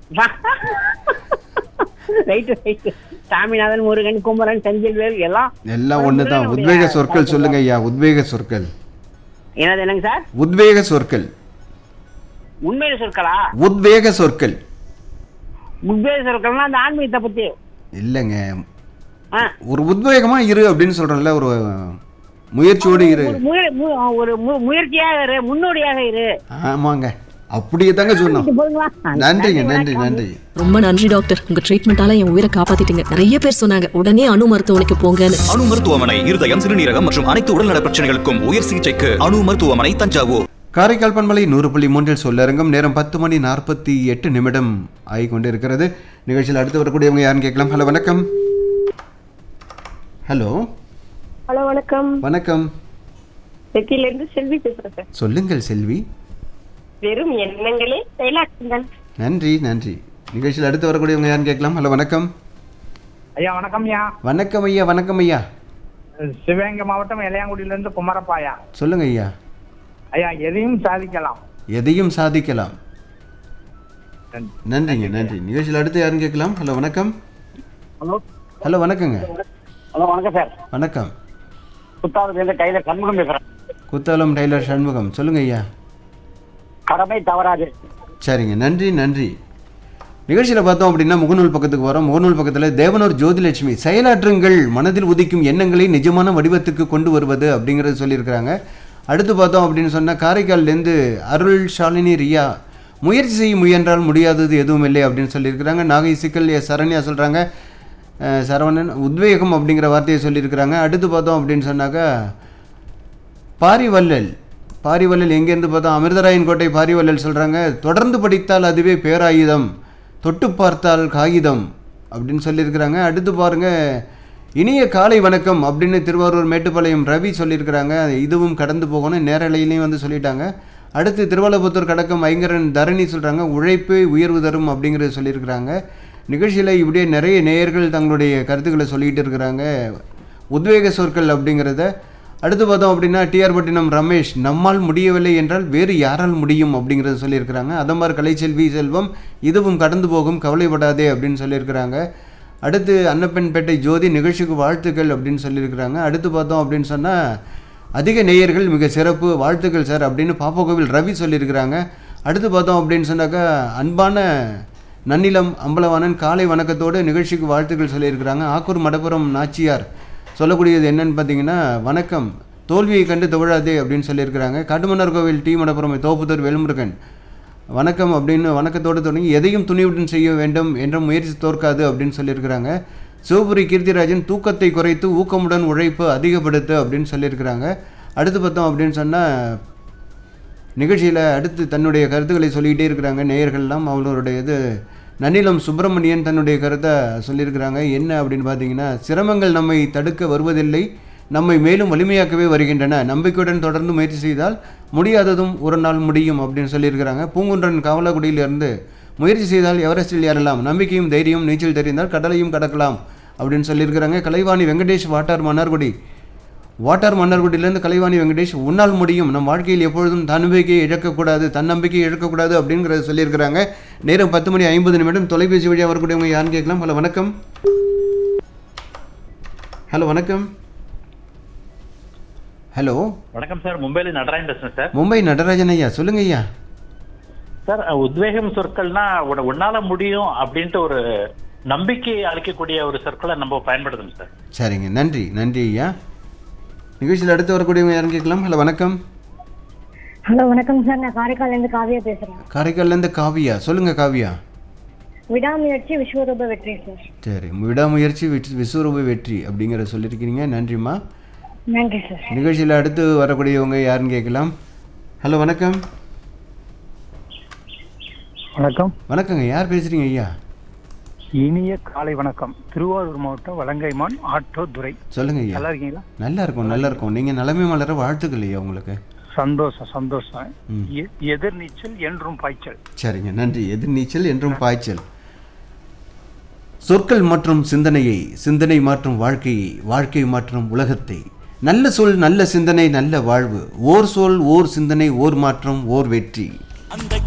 Right right Saminathan Murugan Kumaran Senthilvel எல்லாம் எல்லாம் ஒன்று தான் உத்வேக சொற்கள் சொல்லுங்க ஐயா உத்வேக சொற்கள் என்னது என்னங்க சார் உத்வேக சொற்கள் உண்மையில சொற்களா உத்வேக சொற்கள் உண்மையில சொற்கள்னா அந்த ஆன்மீகத்தை பத்தி இல்லைங்க ஆ. ஒரு உத்வேகமா இரு அப்படின்னு சொல்றேன்ல ஒரு முயற்சியோடு இரு ஒரு முய- மு- ஒரு மு- முயற்சியாக இரு முன்னோடியாக இரு ஆமாங்க அப்படியே தாங்க சொன்னோம் போதுங்களா நன்றிங்க நன்றி நன்றி ரொம்ப நன்றி டாக்டர் உங்க ட்ரீட்மெண்டால என் உயிரை காப்பாத்திட்டீங்க நிறைய பேர் சொன்னாங்க உடனே அணு மருத்துவமனைக்கு போங்கன்னு அணு மருத்துவமனை இருதயம் சிறுநீரகம் மற்றும் அனைத்து உடல்நல பிரச்சனைகளுக்கும் உயர் சிகிச்சைக்கு அணு மருத்துவமனை தஞ்சாவூர் காரைக்கால் பண்பலை நூறு புள்ளி மூன்றில் சொல்லரங்கம் நேரம் பத்து மணி நாற்பத்தி எட்டு நிமிடம் ஆகி கொண்டு இருக்கிறது நிகழ்ச்சியில் அடுத்து வரக்கூடியவங்க யாருன்னு கேட்கலாம் ஹலோ வணக்கம் ஹலோ ஹலோ வணக்கம் வணக்கம் செத்தில இருந்து செல்வி பேசுறேன் சார் சொல்லுங்கள் செல்வி வெறும் எண்ணங்களே செயலாக்குங்கள் நன்றி நன்றி நிகழ்ச்சியில் அடுத்து வரக்கூடியவங்க யாருன்னு கேட்கலாம் ஹலோ வணக்கம் ஐயா வணக்கம் ஐயா வணக்கம் ஐயா வணக்கம் ஐயா சிவகங்கை மாவட்டம் இளையாங்குடியிலிருந்து குமரப்பாயா சொல்லுங்க ஐயா ஐயா எதையும் சாதிக்கலாம் எதையும் சாதிக்கலாம் நன்றி. நன்றிங்க நன்றி நிகழ்ச்சியில் அடுத்து யாருன்னு கேட்கலாம் ஹலோ வணக்கம் ஹலோ ஹலோ வணக்கங்க ஹலோ வணக்கம் சார் வணக்கம் புத்தாவதுல இருந்து கையில சண்முகம் பேசுறேன் குத்தாலம் டெய்லர் சண்முகம் சொல்லுங்க ஐயா கடமை தவறாது சரிங்க நன்றி நன்றி நிகழ்ச்சியில் பார்த்தோம் அப்படின்னா முகநூல் பக்கத்துக்கு வரோம் முகநூல் பக்கத்தில் தேவனூர் ஜோதிலட்சுமி செயலாற்றுங்கள் மனதில் உதிக்கும் எண்ணங்களை நிஜமான வடிவத்துக்கு கொண்டு வருவது அப்படிங்கிறது சொல்லியிருக்கிறாங்க அடுத்து பார்த்தோம் அப்படின்னு சொன்னால் காரைக்கால்லேருந்து அருள் ஷாலினி ரியா முயற்சி செய்ய முயன்றால் முடியாதது எதுவும் இல்லை அப்படின்னு சொல்லியிருக்கிறாங்க நாகை சிக்கல் எஸ் சரண்யா சொல்கிறாங்க சரவணன் உத்வேகம் அப்படிங்கிற வார்த்தையை சொல்லியிருக்கிறாங்க அடுத்து பார்த்தோம் அப்படின்னு சொன்னாக்கா பாரிவள்ளல் பாரிவள்ளல் எங்கேருந்து பார்த்தோம் அமிர்தராயன் கோட்டை பாரிவள்ளல் சொல்கிறாங்க தொடர்ந்து படித்தால் அதுவே பேராயுதம் தொட்டு பார்த்தால் காகிதம் அப்படின்னு சொல்லியிருக்கிறாங்க அடுத்து பாருங்க இனிய காலை வணக்கம் அப்படின்னு திருவாரூர் மேட்டுப்பாளையம் ரவி சொல்லியிருக்கிறாங்க இதுவும் கடந்து போகணும் நேரலையிலையும் வந்து சொல்லிட்டாங்க அடுத்து திருவள்ளபுத்தூர் கடக்கம் ஐங்கரன் தரணி சொல்கிறாங்க உழைப்பே உயர்வு தரும் அப்படிங்கிறது சொல்லியிருக்கிறாங்க நிகழ்ச்சியில் இப்படியே நிறைய நேயர்கள் தங்களுடைய கருத்துக்களை சொல்லிகிட்டு இருக்கிறாங்க உத்வேக சொற்கள் அப்படிங்கிறத அடுத்து பார்த்தோம் அப்படின்னா டிஆர் பட்டினம் ரமேஷ் நம்மால் முடியவில்லை என்றால் வேறு யாரால் முடியும் அப்படிங்கிறத சொல்லியிருக்கிறாங்க அதம்பார் கலைச்செல்வி செல்வம் இதுவும் கடந்து போகும் கவலைப்படாதே அப்படின்னு சொல்லியிருக்கிறாங்க அடுத்து அன்னப்பன்பேட்டை ஜோதி நிகழ்ச்சிக்கு வாழ்த்துக்கள் அப்படின்னு சொல்லியிருக்கிறாங்க அடுத்து பார்த்தோம் அப்படின்னு சொன்னால் அதிக நேயர்கள் மிக சிறப்பு வாழ்த்துக்கள் சார் அப்படின்னு பாப்பகோவில் ரவி சொல்லியிருக்கிறாங்க அடுத்து பார்த்தோம் அப்படின்னு சொன்னாக்கா அன்பான நன்னிலம் அம்பலவாணன் காலை வணக்கத்தோடு நிகழ்ச்சிக்கு வாழ்த்துக்கள் சொல்லியிருக்கிறாங்க ஆக்கூர் மடப்புரம் நாச்சியார் சொல்லக்கூடியது என்னன்னு பார்த்தீங்கன்னா வணக்கம் தோல்வியை கண்டு துவழாதே அப்படின்னு சொல்லியிருக்கிறாங்க காட்டுமன்னார் கோவில் டி மடப்புரம் தோப்புத்தூர் வேல்முருகன் வணக்கம் அப்படின்னு வணக்கத்தோடு தொடங்கி எதையும் துணிவுடன் செய்ய வேண்டும் என்ற முயற்சி தோற்காது அப்படின்னு சொல்லியிருக்கிறாங்க சிவபுரி கீர்த்திராஜன் தூக்கத்தை குறைத்து ஊக்கமுடன் உழைப்பு அதிகப்படுத்து அப்படின்னு சொல்லியிருக்கிறாங்க அடுத்து பார்த்தோம் அப்படின்னு சொன்னால் நிகழ்ச்சியில் அடுத்து தன்னுடைய கருத்துக்களை சொல்லிக்கிட்டே இருக்கிறாங்க நேயர்கள்லாம் அவங்களுடைய இது நன்னிலம் சுப்பிரமணியன் தன்னுடைய கருத்தை சொல்லியிருக்கிறாங்க என்ன அப்படின்னு பார்த்தீங்கன்னா சிரமங்கள் நம்மை தடுக்க வருவதில்லை நம்மை மேலும் வலிமையாக்கவே வருகின்றன நம்பிக்கையுடன் தொடர்ந்து முயற்சி செய்தால் முடியாததும் ஒரு நாள் முடியும் அப்படின்னு சொல்லியிருக்கிறாங்க பூங்குன்றன் காவலகுடியிலிருந்து முயற்சி செய்தால் எவரெஸ்டில் ஏறலாம் நம்பிக்கையும் தைரியம் நீச்சல் தெரிந்தால் கடலையும் கடக்கலாம் அப்படின்னு சொல்லியிருக்கிறாங்க கலைவாணி வெங்கடேஷ் வாட்டார் மன்னார்குடி வாட்டார் மன்னர்குடியிலேருந்து கலைவாணி வெங்கடேஷ் உன்னால் முடியும் நம் வாழ்க்கையில் எப்பொழுதும் தன்னம்பிக்கையை இழக்கக்கூடாது தன்னம்பிக்கையை இழக்கக்கூடாது அப்படிங்கிறத சொல்லியிருக்கிறாங்க நேரம் பத்து மணி ஐம்பது நிமிடம் தொலைபேசி வழியாக வரக்கூடியவங்க யாருன்னு கேட்கலாம் ஹலோ வணக்கம் ஹலோ வணக்கம் ஹலோ வணக்கம் சார் மும்பைல நடராஜன் பேசுறேன் சார் மும்பை நடராஜன் ஐயா சொல்லுங்க ஐயா சார் உத்வேகம் சொற்கள்னா உன- உன்னால முடியும் அப்படின்ட்டு ஒரு நம்பிக்கை அளிக்கக்கூடிய ஒரு சொற்களை நம்ம பயன்படுத்தணும் சார் சரிங்க நன்றி நன்றி ஐயா நிகழ்ச்சியில் அடுத்து வரக்கூடியவங்க யாருன்னு கேட்கலாம் ஹலோ வணக்கம் ஹலோ வணக்கம் சார் நான் காரைக்கால்ல இருந்து காவியா பேசுறேன் காரைக்கால்லேருந்து காவியா சொல்லுங்க காவியா விடாமுயற்சி விஸ்வரூப வெற்றி சார் சரி விடாமுயற்சி விட்- விஸ்வரூப வெற்றி அப்படிங்கிறத சொல்லியிருக்கிறீங்க நன்றிம்மா நன்றி சார் நிகழ்ச்சியில் அடுத்து வரக்கூடியவங்க யாருன்னு கேட்கலாம் ஹலோ வணக்கம் வணக்கம் வணக்கங்க யார் பேசுறீங்க ஐயா இனிய காலை வணக்கம் திருவாரூர் மாவட்டம் வலங்கைமான் ஆட்டோ துரை சொல்லுங்க ஐயா நல்லா இருக்கீங்களா நல்லா இருக்கும் நல்லா இருக்கும் நீங்க நிலைமை மலர வாழ்த்துக்கள் ஐயா உங்களுக்கு சந்தோஷம் சந்தோஷம் ம். எ- எதிர்நீச்சல் என்றும் பாய்ச்சல் சரிங்க நன்றி எதிர்நீச்சல் என்றும் பாய்ச்சல் சொற்கள் மற்றும் சிந்தனையை சிந்தனை மாற்றும் வாழ்க்கையை வாழ்க்கை மாற்றும் உலகத்தை நல்ல சொல் நல்ல சிந்தனை நல்ல வாழ்வு ஓர் சொல் ஓர் சிந்தனை ஓர் மாற்றம் ஓர் வெற்றி அந்த